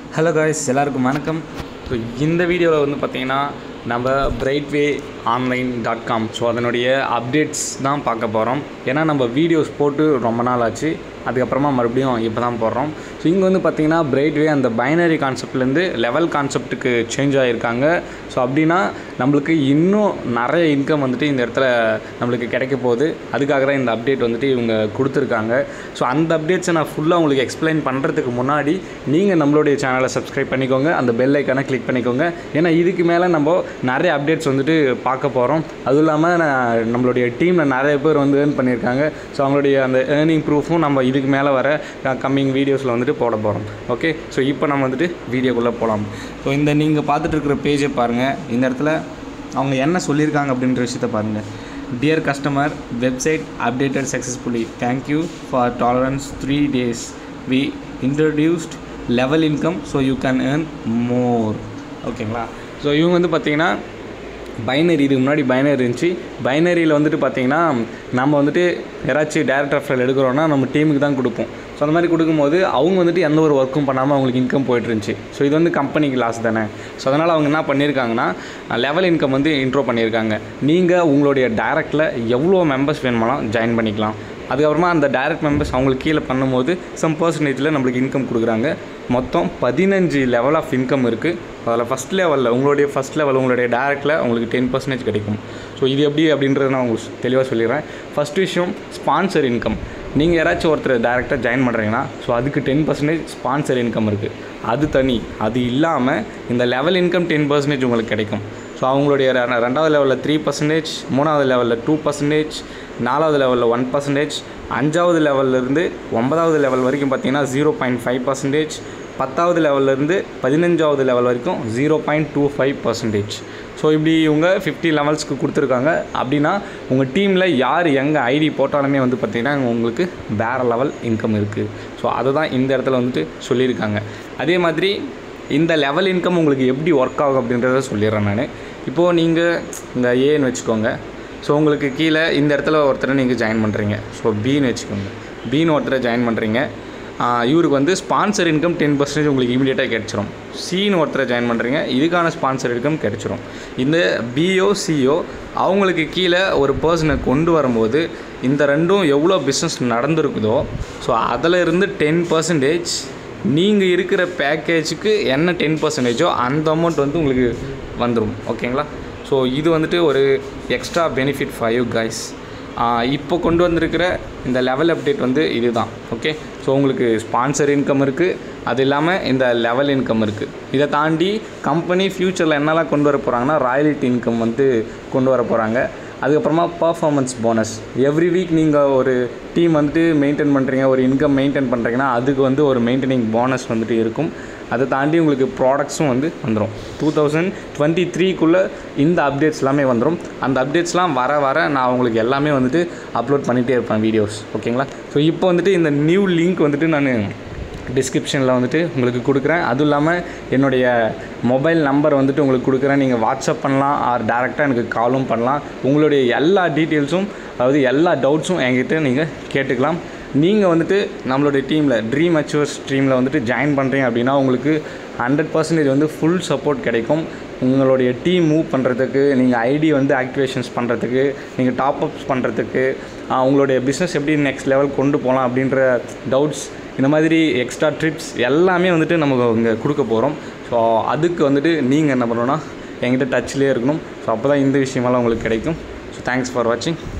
hello guys எல்லாருக்கும் வணக்கம் so இந்த வீடியோவில் வந்து பார்த்தீங்கன்னா நம்ம Brightway online dot com so அதனுடைய அப்டேட்ஸ் தான் பார்க்க போகிறோம் ஏன்னா நம்ம வீடியோஸ் போட்டு ரொம்ப நாள் ஆச்சு அதுக்கப்புறமா மறுபடியும் இப்போ தான் போடுறோம் ஸோ இங்கே வந்து பார்த்தீங்கன்னா பிரைட்வே அந்த பைனரி கான்செப்ட்லேருந்து லெவல் கான்செப்ட்டுக்கு சேஞ்ச் ஆகியிருக்காங்க ஸோ அப்படின்னா நம்மளுக்கு இன்னும் நிறைய இன்கம் வந்துட்டு இந்த இடத்துல நம்மளுக்கு கிடைக்க போகுது அதுக்காக தான் இந்த அப்டேட் வந்துட்டு இவங்க கொடுத்துருக்காங்க ஸோ அந்த அப்டேட்ஸை நான் ஃபுல்லாக உங்களுக்கு எக்ஸ்பிளைன் பண்ணுறதுக்கு முன்னாடி நீங்கள் நம்மளுடைய சேனலை சப்ஸ்கிரைப் பண்ணிக்கோங்க அந்த பெல் ஐக்கானை கிளிக் பண்ணிக்கோங்க ஏன்னா இதுக்கு மேலே நம்ம நிறைய அப்டேட்ஸ் வந்துட்டு பார்க்க போகிறோம் அதுவும் இல்லாமல் நான் நம்மளுடைய டீமில் நிறைய பேர் வந்து ஏர்ன் பண்ணியிருக்காங்க ஸோ அவங்களுடைய அந்த ஏர்னிங் ப்ரூஃபும் நம்ம இதுக்கு மேலே வர கம்மிங் வீடியோஸில் வந்துட்டு போட போகிறோம் ஓகே ஸோ இப்போ நம்ம வந்துட்டு வீடியோக்குள்ளே போகலாம் ஸோ இந்த நீங்கள் பார்த்துட்டு இருக்கிற பேஜை பாருங்கள் இந்த இடத்துல அவங்க என்ன சொல்லியிருக்காங்க அப்படின்ற விஷயத்த பாருங்கள் dear customer website updated successfully thank you for tolerance three days we introduced level income so you can earn more ஓகேங்களா ஸோ இவங்க வந்து பார்த்தீங்கன்னா பைனரி இதுக்கு முன்னாடி பைனரி இருந்துச்சு பைனரியில் வந்துட்டு பார்த்தீங்கன்னா நம்ம வந்துட்டு யாராச்சும் டேரக்ட் ரெஃபரல் எடுக்கிறோன்னா நம்ம டீமுக்கு தான் கொடுப்போம் ஸோ அந்த மாதிரி கொடுக்கும்போது அவங்க வந்துட்டு எந்த ஒரு ஒர்க்கும் பண்ணாமல் அவங்களுக்கு இன்கம் போயிட்டு இருந்துச்சு ஸோ இது வந்து கம்பெனிக்கு லாஸ் தானே ஸோ அதனால் அவங்க என்ன பண்ணியிருக்காங்கன்னா லெவல் இன்கம் வந்து இன்ட்ரோ பண்ணியிருக்காங்க நீங்கள் உங்களுடைய டேரக்டில் எவ்வளோ மெம்பர்ஸ் வேணுமாலும் ஜாயின் பண்ணிக்கலாம் அதுக்கப்புறமா அந்த டைரக்ட் மெம்பர்ஸ் அவங்களுக்கு கீழே பண்ணும்போது சம் பர்சன்டேஜில் நம்மளுக்கு இன்கம் கொடுக்குறாங்க மொத்தம் பதினஞ்சு லெவல் ஆஃப் இன்கம் இருக்குது அதில் ஃபஸ்ட் லெவலில் உங்களுடைய ஃபஸ்ட் லெவல் உங்களுடைய டேரக்டில் உங்களுக்கு டென் பர்சன்டேஜ் கிடைக்கும் ஸோ இது எப்படி அப்படின்றத நான் உங்களுக்கு தெளிவாக சொல்லிடுறேன் ஃபஸ்ட் விஷயம் ஸ்பான்சர் இன்கம் நீங்கள் யாராச்சும் ஒருத்தர் டேரெக்டாக ஜாயின் பண்ணுறீங்கன்னா ஸோ அதுக்கு டென் பர்சன்டேஜ் ஸ்பான்சர் இன்கம் இருக்குது அது தனி அது இல்லாமல் இந்த லெவல் இன்கம் டென் பர்சன்டேஜ் உங்களுக்கு கிடைக்கும் ஸோ அவங்களுடைய ரெ- ரெண்டாவது லெவலில் த்ரீ பர்சன்டேஜ் மூணாவது லெவலில் டூ பர்சன்டேஜ் நாலாவது லெவலில் ஒன் பர்சன்டேஜ் அஞ்சாவது லெவல்லேருந்து ஒன்பதாவது லெவல் வரைக்கும் பார்த்தீங்கன்னா ஜீரோ பாயிண்ட் ஃபைவ் பர்சன்டேஜ் பத்தாவது லெவல்லேருந்து பதினஞ்சாவது லெவல் வரைக்கும் zero point two five percentage so இப்படி இவங்க ஃபிஃப்டி லெவல்ஸ்க்கு கொடுத்துருக்காங்க அப்படின்னா உங்கள் டீமில் யார் எங்கே ஐடி போட்டாலுமே வந்து பார்த்திங்கன்னா உங்களுக்கு வேறு லெவல் இன்கம் இருக்குது ஸோ அதை தான் இந்த இடத்துல வந்துட்டு சொல்லியிருக்காங்க அதே மாதிரி இந்த லெவல் இன்கம் உங்களுக்கு எப்படி ஒர்க் ஆகும் அப்படின்றத சொல்லிடுறேன் நான் இப்போது நீங்கள் இந்த ஏன்னு வச்சுக்கோங்க ஸோ உங்களுக்கு கீழே இந்த இடத்துல ஒருத்தரை நீங்கள் ஜாயின் பண்ணுறீங்க ஸோ பின்னு வச்சுக்கோங்க பின்னு ஒருத்தரை ஜாயின் பண்ணுறீங்க இவருக்கு வந்து ஸ்பான்சர் இன்கம் டென் பர்சன்டேஜ் உங்களுக்கு இமீடியட்டாக கிடச்சிரும் சின்னு ஒருத்தரை ஜாயின் பண்ணுறீங்க இதுக்கான ஸ்பான்சர் இன்கம் கிடச்சிரும் இந்த பிஓ சிஓ அவங்களுக்கு கீழே ஒரு பர்சனை கொண்டு வரும்போது இந்த ரெண்டும் எவ்வளோ பிஸ்னஸ் நடந்திருக்குதோ ஸோ அதில் இருந்து டென் பர்சன்டேஜ் நீங்கள் இருக்கிற பேக்கேஜுக்கு என்ன டென் பர்சன்டேஜோ அந்த அமௌண்ட் வந்து உங்களுக்கு வந்துடும் ஓகேங்களா ஸோ இது வந்துட்டு ஒரு extra benefit for you guys இப்போ கொண்டு வந்திருக்கிற இந்த லெவல் அப்டேட் வந்து இதுதான் ஓகே ஸோ உங்களுக்கு ஸ்பான்சர் இன்கம் இருக்குது அது இல்லாமல் இந்த லெவல் இன்கம் இருக்குது இதை தாண்டி கம்பெனி ஃப்யூச்சரில் என்னெல்லாம் கொண்டு வர போகிறாங்கன்னா ராயல்ட்டி இன்கம் வந்து கொண்டு வர போகிறாங்க அதுக்கப்புறமா பர்ஃபார்மன்ஸ் போனஸ் எவ்ரி வீக் நீங்கள் ஒரு டீம் வந்துட்டு மெயின்டைன் பண்ணுறீங்க ஒரு இன்கம் மெயின்டைன் பண்ணுறீங்கன்னா அதுக்கு வந்து ஒரு மெயின்டைனிங் போனஸ் வந்துட்டு இருக்கும் அதை தாண்டி உங்களுக்கு ப்ராடக்ட்ஸும் வந்து வந்துடும் டூ தௌசண்ட் டுவெண்ட்டி த்ரீக்குள்ளே இந்த அப்டேட்ஸ் எல்லாமே வந்துடும் அந்த அப்டேட்ஸ்லாம் வர வர நான் உங்களுக்கு எல்லாமே வந்துட்டு அப்லோட் பண்ணிகிட்டே இருப்பேன் வீடியோஸ் ஓகேங்களா ஸோ இப்போ வந்துட்டு இந்த நியூ லிங்க் வந்துட்டு நான் டிஸ்கிரிப்ஷனில் வந்துட்டு உங்களுக்கு கொடுக்குறேன் அதுவும் இல்லாமல் என்னுடைய மொபைல் நம்பர் வந்துட்டு உங்களுக்கு கொடுக்குறேன் நீங்கள் வாட்ஸ்அப் பண்ணலாம் ஆர் டேரெக்டாக எனக்கு காலும் பண்ணலாம் உங்களுடைய எல்லா டீட்டெயில்ஸும் அதாவது எல்லா டவுட்ஸும் என்கிட்ட நீங்கள் கேட்டுக்கலாம் நீங்கள் வந்துட்டு நம்மளுடைய டீமில் ட்ரீம் அச்சீவர்ஸ் டீமில் வந்துட்டு ஜாயின் பண்ணுறீங்க அப்படின்னா உங்களுக்கு ஹண்ட்ரட் பர்சன்டேஜ் வந்து ஃபுல் சப்போர்ட் கிடைக்கும் உங்களுடைய டீம் மூவ் பண்ணுறதுக்கு நீங்கள் ஐடி வந்து ஆக்டிவேஷன்ஸ் பண்ணுறதுக்கு நீங்கள் டாப் அப்ஸ் பண்ணுறதுக்கு உங்களுடைய பிஸ்னஸ் எப்படி நெக்ஸ்ட் லெவல் கொண்டு போகலாம் அப்படின்ற டவுட்ஸ் இந்த மாதிரி எக்ஸ்ட்ரா ட்ரிப்ஸ் எல்லாமே வந்துட்டு நம்ம இங்கே கொடுக்க போகிறோம் ஸோ அதுக்கு வந்துட்டு நீங்கள் என்ன பண்ணணும்னா என்கிட்ட டச்லேயே இருக்கணும் ஸோ அப்போ தான் இந்த விஷயமெல்லாம் உங்களுக்கு கிடைக்கும் ஸோ தேங்க்ஸ் ஃபார் வாட்சிங்